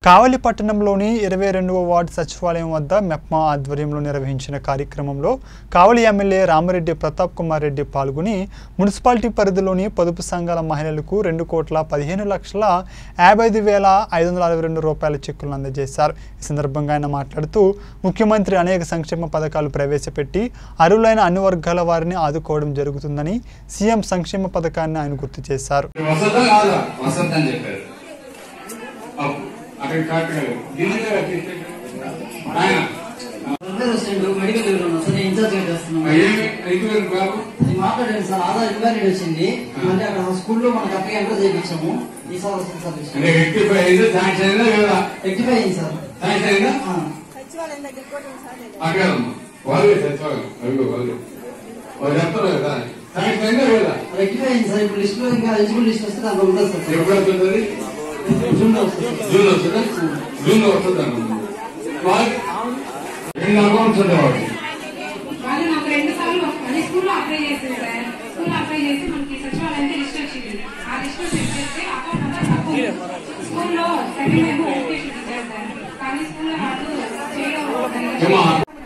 కావలి పట్టణంలోని ఇరవై రెండవ వార్డు సచివాలయం వద్ద మెప్మా ఆధ్వర్యంలో నిర్వహించిన కార్యక్రమంలో కావలి ఎమ్మెల్యే రామిరెడ్డి ప్రతాప్ కుమార్ రెడ్డి పాల్గొని మున్సిపాలిటీ పరిధిలోని పొదుపు సంఘాల మహిళలకు రెండు కోట్ల పదిహేను లక్షల యాభై ఐదు వేల ఐదు వందల అరవై రెండు రూపాయల చెక్కులను అందజేశారు ఈ సందర్భంగా ఆయన మాట్లాడుతూ ముఖ్యమంత్రి అనేక సంక్షేమ పథకాలు ప్రవేశపెట్టి అర్హులైన అన్ని వర్గాల వారిని ఆదుకోవడం జరుగుతుందని సీఎం సంక్షేమ పథకాన్ని ఆయన గుర్తు చేశారు వసంత కాదా వసంత అని చెప్పారు అప్పు. అక్కడ కాటకాలు దీన్ని ఆయన ప్రొఫెసర్ అసిస్టెంట్ మెడికల్ లీవ్ ఉన్నాను సార్ నేను ఇన్ఛార్జ్ గా చేస్తున్నాను ఏమి ఐదు బాబు అది మాట్లాడండి సార్ ఆధార్ ఇన్వాలిడ్ వచ్చింది మళ్ళీ అక్కడ స్కూల్లో మనకు అప్పగా ఎంటర్ చేయించాము ఈసారి వస్తుంది సార్ అంటే రెక్టిఫై అయింది శాంక్షన్ అయిందా లేదా రెక్టిఫై అయింది సార్ శాంక్షన్ అయిందా ఆ, సచివాలయం దగ్గర కూడా సార్ అక్కడ వాళ్ళు సచివాలయం అదిగో వాళ్ళు వాళ్ళు చెప్తారు కదా శాంక్షన్ అయిందా లేదా రెక్టిఫై అయింది సార్ ఇప్పుడు లిస్ట్ లో ఇంకా ఎలిజిబుల్ లిస్ట్ వస్తే దాంట్లో ఉంటుంది సార్ ఎప్పుడు వస్తుంది జూన్ లో వస్తుంది సార్. జూన్ వస్తుందా జూన్ లో వస్తుంది వాళ్ళు రెండు అకౌంట్స్ ఉంటాయి వాళ్ళకి వాళ్ళు నాకు రెండు సార్లు అదే స్కూల్లో అప్లై చేసింది సార్ స్కూల్లో అప్లై చేసి మనకి సచివాలయం లిస్ట్ వచ్చింది ఆ లిస్ట్ చెక్ చేస్తే అకౌంట్ అంతా తప్పు ఉంది. స్కూల్లో సెకండ్ టైం వెరిఫికేషన్ ఇచ్చారు సార్ కానీ స్కూల్లో వాళ్ళు చేయడం ఏమా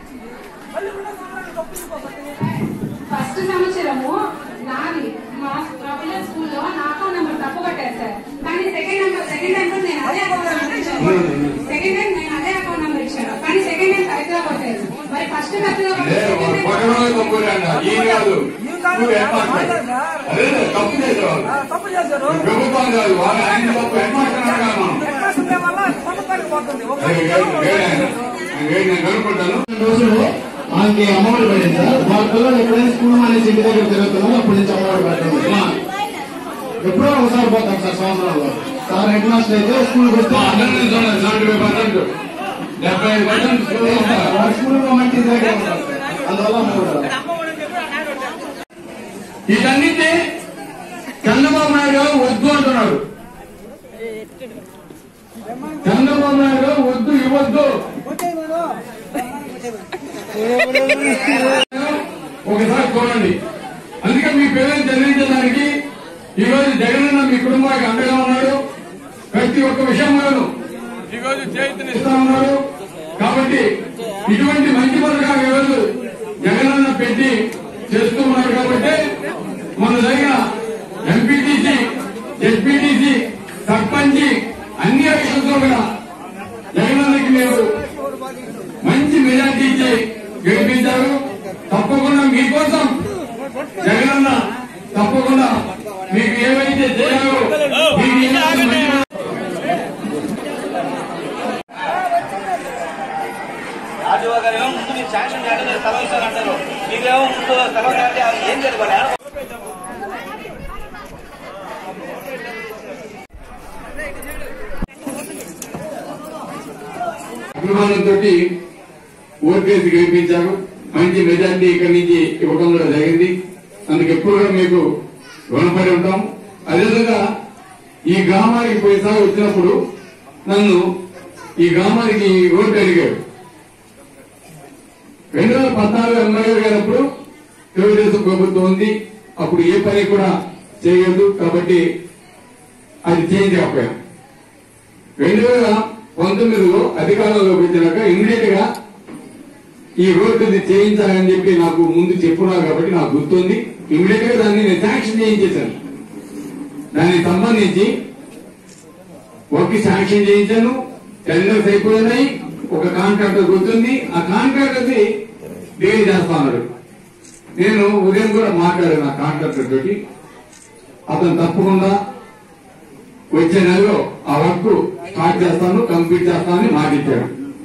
ఫస్ట్ సంవత్సరము నాది మా మా పిల్లల స్కూల్లో నా అకౌంట్ నెంబర్ తప్పు కొట్టారు సార్ కానీ సెకండ్ నెంబర్ సెకండ్ టైం కూడా నేను అదే అకౌంట్ నెంబర్ ఇచ్చాను సెకండ్ టైం నేను అదే అకౌంట్ నెంబర్ ఇచ్చాను కానీ సెకండ్ టైం కరెక్ట్ గా కొట్టారు మరి ఫస్ట్ కరెక్ట్ గా అదే కొట్టారు కొట్టడంలో తప్పు లేదంట. ఈ కాదు నువ్వు హెడ్మాస్టర్ అదే తప్పు చేసేవాళ్ళు తప్పు చేశారు ప్రభుత్వం కాదు వాళ్ళు ఆయన తప్పు హెడ్మాస్టర్ అడగాలి మనం ఎక్కడ వల్ల కొంతకాడికి పోతుంది ఒక అది వేరే వేరే ఆయన. వేరే నేను కనుక్కుంటాను రోజులు ఆమెకి అమ్మఒడి పడింది సార్ వాళ్ళ పిల్లలు ఎప్పుడైనా స్కూల్ మానేసి ఇంటి దగ్గర తిరుగుతున్నారో అప్పటి నుంచి అమ్మఒడి పెట్టడం ఇలా ఎప్పుడో ఒకసారి పోతాం సార్ సంవత్సరంలో సార్ హెడ్ మాస్టర్ అయితే స్కూల్ వస్తే మా అందరినీ చూడండి సెవెంటీ ఫైవ్ పర్సెంట్ డెబ్బై ఐదు పర్సెంట్ స్కూల్లో ఉంటారు. వాళ్ళ స్కూల్ మంచి దగ్గర ఉంటారు సార్. అందువల్ల అమ్మఒడి రాదు. వీటన్నిటి చంద్రబాబు నాయుడు గారు వద్దు అంటున్నాడు చంద్రబాబు నాయుడు గారు వద్దు ఇవ్వద్దు ఒకసారి చూడండి అందుకే మీ పేరెంట్స్ చదివించడానికి ఈ రోజు జగనన్న మీ కుటుంబానికి అండగా ఉన్నాడు ప్రతి ఒక్క విషయంలోనూ ఈ రోజు చేతినిస్తా ఉన్నాడు కాబట్టి ఇటువంటి మంచి పథకాలు ఈ రోజు జగనన్న పెట్టి చేస్తూ ఉన్నారు కాబట్టి మన దగ్గర ఎంపీటీసీ ఎస్పీటీసీ సర్పంచ్ అన్ని విషయంలో కూడా జగనన్నకి మీరు మంచి మెజార్టీ ఇచ్చి గెలిపించారు తప్పకుండా మీకోసం జగనన్న తప్పకుండా మీకు ఏవైతే చేయాలో మీకు ఏమైతే మంచి- రాజువ గారు ఏమో ముందు మీరు శాంక్షన్ చేయాలి నేను స్థలం ఇస్తాను అంటారు మీరేమో ముందు స్థలం చేయాలి అది ఏం జరగాలి అభిమానంతో ఓట్లేసి గెలిపించారు మంచి మెజార్టీ ఇక్కడి నుంచి ఇవ్వడం కూడా జరిగింది అందుకు ఎప్పుడు కూడా మీకు రుణపడి ఉంటాం అదేవిధంగా ఈ గ్రామానికి పోయిసారి వచ్చినప్పుడు నన్ను ఈ గ్రామానికి ఓటు అడిగాడు రెండు వేల పద్నాలుగు ఎమ్మెల్యే గారినప్పుడు తెలుగుదేశం ప్రభుత్వం ఉంది అప్పుడు ఏ పని కూడా చేయలేదు కాబట్టి అది చేంజ్ అయిపోయాం రెండు వేల పంతొమ్మిదిలో అధికారంలోకి వచ్చినాక ఇమ్మీడియట్ గా ఈ రోడ్డు చేయించాలని చెప్పి నాకు ముందు చెప్పున్నారు కాబట్టి నాకు గుర్తుంది ఇమ్మీడియట్ గా దాన్ని నేను శాంక్షన్ చేయించేశాను దానికి సంబంధించి వర్క్ శాంక్షన్ చేయించాను టెండర్స్ అయిపోయినాయి ఒక కాంట్రాక్టర్ గుర్తుంది ఆ కాంట్రాక్టర్ ది డీల్ చేస్తా ఉన్నాడు నేను ఉదయం కూడా మాట్లాడాను ఆ కాంట్రాక్టర్ తోటి అతను తప్పకుండా వచ్చే నెలలో ఆ వర్క్ స్టార్ట్ చేస్తాను కంప్లీట్ చేస్తానని మాటిచ్చాడు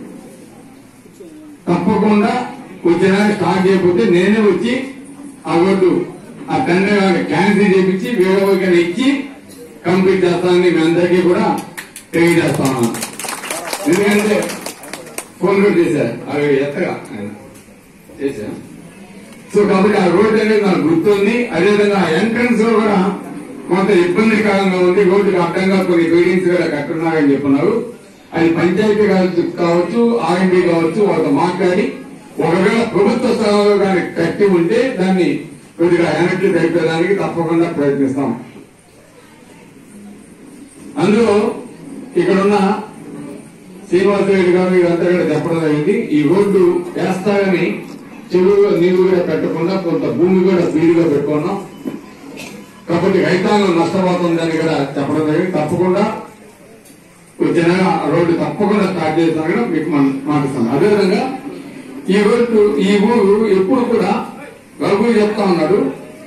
తప్పకుండా వచ్చే నెల స్టార్ట్ చేయకపోతే నేనే వచ్చి ఆ రోడ్డు ఆ టెండర్ క్యాన్సిల్ చేపించి వేరే వైపు ఇచ్చి కంప్లీట్ చేస్తానని మీ అందరికీ కూడా తెలియజేస్తాను ఎందుకంటే ఫోన్ కూడా చేశారు అవి ఎత్తగా ఆయన చేశాను సో కాబట్టి ఆ రోడ్ అనేది నాకు గుర్తుంది అదేవిధంగా ఎంట్రన్స్ లో కూడా కొంత ఇబ్బందికరంగా ఉంది రోడ్డుకి అడ్డంగా కొన్ని బిల్డింగ్స్ కూడా కట్టున్నారని చెప్పున్నారు అది పంచాయతీ కావచ్చు కావచ్చు ఆర్ఎండి కావచ్చు వాళ్ళతో మాట్లాడి ఒకవేళ ప్రభుత్వ స్థలంలో కానీ కట్టి ఉంటే దాన్ని కొద్దిగా వెనక్కి తెప్పేదానికి తప్పకుండా ప్రయత్నిస్తాం అందులో ఇక్కడున్న శ్రీనివాసరెడ్డి గారు ఇదంతా కూడా చెప్పడం జరిగింది ఈ రోడ్డు వేస్తారని చెరువులో నీళ్లు కూడా పెట్టకుండా కొంత భూమి కూడా బీడుగా పెట్టుకున్నాం కాబట్టి రైతాంగం నష్టపోతుందని కూడా చెప్పడం జరిగింది తప్పకుండా వచ్చే నెల ఆ రోడ్డు తప్పకుండా స్టార్ట్ చేస్తాను కూడా మీకు మన మాటిస్తాను అదేవిధంగా ఈ రోడ్డు ఈ ఊరు ఎప్పుడు కూడా రఘు చెప్తా ఉన్నాడు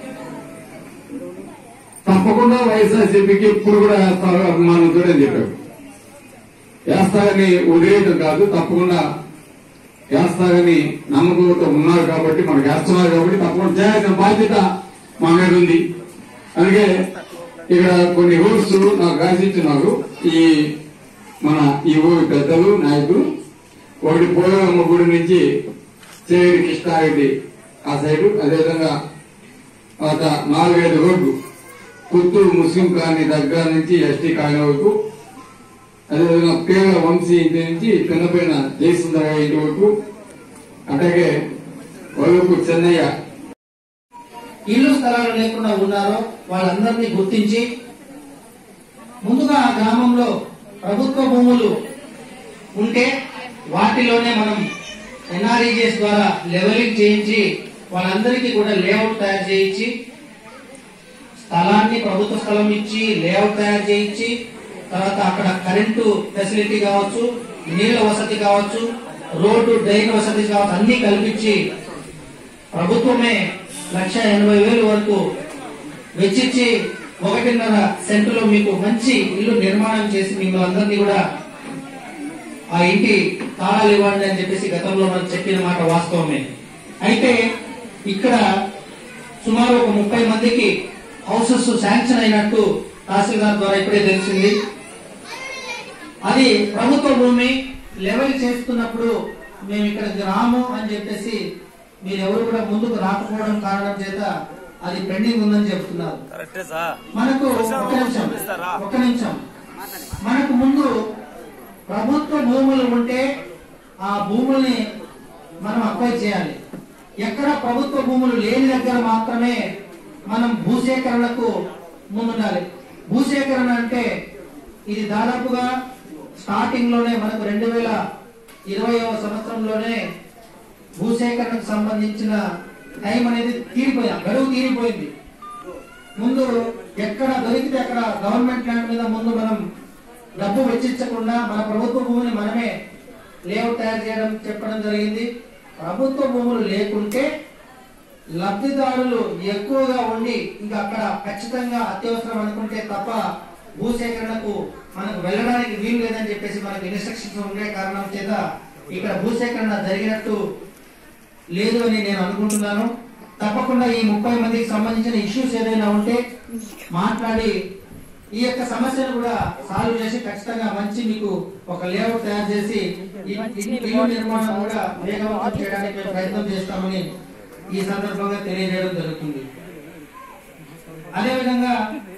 తప్పకుండా వైఎస్ఆర్సీపీకి ఎప్పుడు కూడా వేస్తారు అభిమానులతో అని చెప్పాడు వేస్తారని వదిలేయటం కాదు తప్పకుండా వేస్తారని నమ్మకంతో ఉన్నారు కాబట్టి మనకు వేస్తున్నారు కాబట్టి తప్పకుండా చేయాల్సిన బాధ్యత మా మీద ఉంది అందుకే ఇక్కడ కొన్ని రూల్స్ నాకు రాసిచ్చినారు ఈ మన ఈ ఊరి పెద్దలు నాయకులు ఒకటి పోలవమ్మ గుడి నుంచి చేరి కృష్ణారెడ్డి ఆ సైడు అదేవిధంగా ఒక నాలుగైదు రోడ్లు పుత్తూరు ముస్లిం కాలనీ దగ్గర నుంచి ఎస్టీ కాలనీ వరకు అదేవిధంగా పేద వంశీ ఇంటి నుంచి పిన్నపైన జయసుందరయ్య ఇంటి వరకు అట్లాగే వరకు చెన్నయ్య ఇల్లు స్థలాలు లేకుండా ఉన్నారో వాళ్ళందరినీ గుర్తించి ముందుగా ఆ గ్రామంలో ప్రభుత్వ భూములు ఉంటే వాటిలోనే మనం ఎన్ఆర్ఈజీఎస్ ద్వారా లెవెలింగ్ చేయించి వాళ్ళందరికీ కూడా లేఅవుట్ తయారు చేయించి స్థలాన్ని ప్రభుత్వ స్థలం ఇచ్చి లేఅవుట్ తయారు చేయించి తర్వాత అక్కడ కరెంటు ఫెసిలిటీ కావచ్చు నీళ్ల వసతి కావచ్చు రోడ్డు డ్రైన్ వసతి కావచ్చు అన్ని కల్పించి ప్రభుత్వమే లక్ష ఎనభై వేలు వరకు వెచ్చించి ఒకటిన్నర సెంటులో మీకు మంచి ఇల్లు నిర్మాణం చేసి మిమ్మల్ని అందరినీ కూడా ఆ ఇంటి తాళాలు ఇవ్వండి అని చెప్పేసి గతంలో మనకు చెప్పిన మాట వాస్తవమే అయితే ఇక్కడ సుమారు ఒక ముప్పై మందికి హౌసెస్ శాంక్షన్ అయినట్టు తహసీల్దార్ ద్వారా ఇప్పుడే తెలిసింది అది ప్రభుత్వ భూమి లెవెల్ చేస్తున్నప్పుడు మేము ఇక్కడ రాము అని చెప్పేసి మీరెవరు కూడా ముందుకు రాకపోవడం కారణం చేత అది పెండింగ్ ఉందని చెప్తున్నారు కరెక్టే సార్ మనకు ఒక నిమిషం ఒక నిమిషం మనకు ముందు ప్రభుత్వ భూములు ఉంటే ఆ భూముల్ని మనం అక్వైర్ చేయాలి ఎక్కడ ప్రభుత్వ భూములు లేని దగ్గర మాత్రమే మనం భూసేకరణకు ముందుండాలి భూసేకరణ అంటే ఇది దాదాపుగా స్టార్టింగ్ లోనే మనకు రెండు వేల ఇరవైవ సంవత్సరంలోనే భూసేకరణకు సంబంధించిన టైం అనేది తీరిపోయింది ఆ గడువు తీరిపోయింది ముందు ఎక్కడ దొరికితే అక్కడ గవర్నమెంట్ ల్యాండ్ మీద ముందు మనం డబ్బు వెచ్చించకుండా మన ప్రభుత్వ భూమిని మనమే లేఅవుట్ తయారు చేయడం చెప్పడం జరిగింది ప్రభుత్వ భూములు లేకుంటే లబ్ధిదారులు ఎక్కువగా ఉండి ఇంకా అక్కడ ఖచ్చితంగా అత్యవసరం అనుకుంటే తప్ప భూసేకరణకు మనకు వెళ్ళడానికి వీలు లేదని చెప్పేసి మనకు ఇన్స్ట్రక్షన్స్ ఉండే కారణం చేత ఇక్కడ భూసేకరణ జరిగినట్టు లేదు అని నేను అనుకుంటున్నాను తప్పకుండా ఈ ముప్పై మందికి సంబంధించిన ఇష్యూస్ ఏదైనా ఉంటే మాట్లాడి ఈ యొక్క సమస్యను కూడా సాల్వ్ చేసి ఖచ్చితంగా మంచి మీకు ఒక లేఅవుట్ తయారు చేసి ఈ ఈ ఇల్లు నిర్మాణం కూడా వేగవంతం చేయడానికి మేము ప్రయత్నం చేస్తామని ఈ సందర్భంగా తెలియజేయడం జరుగుతుంది అదేవిధంగా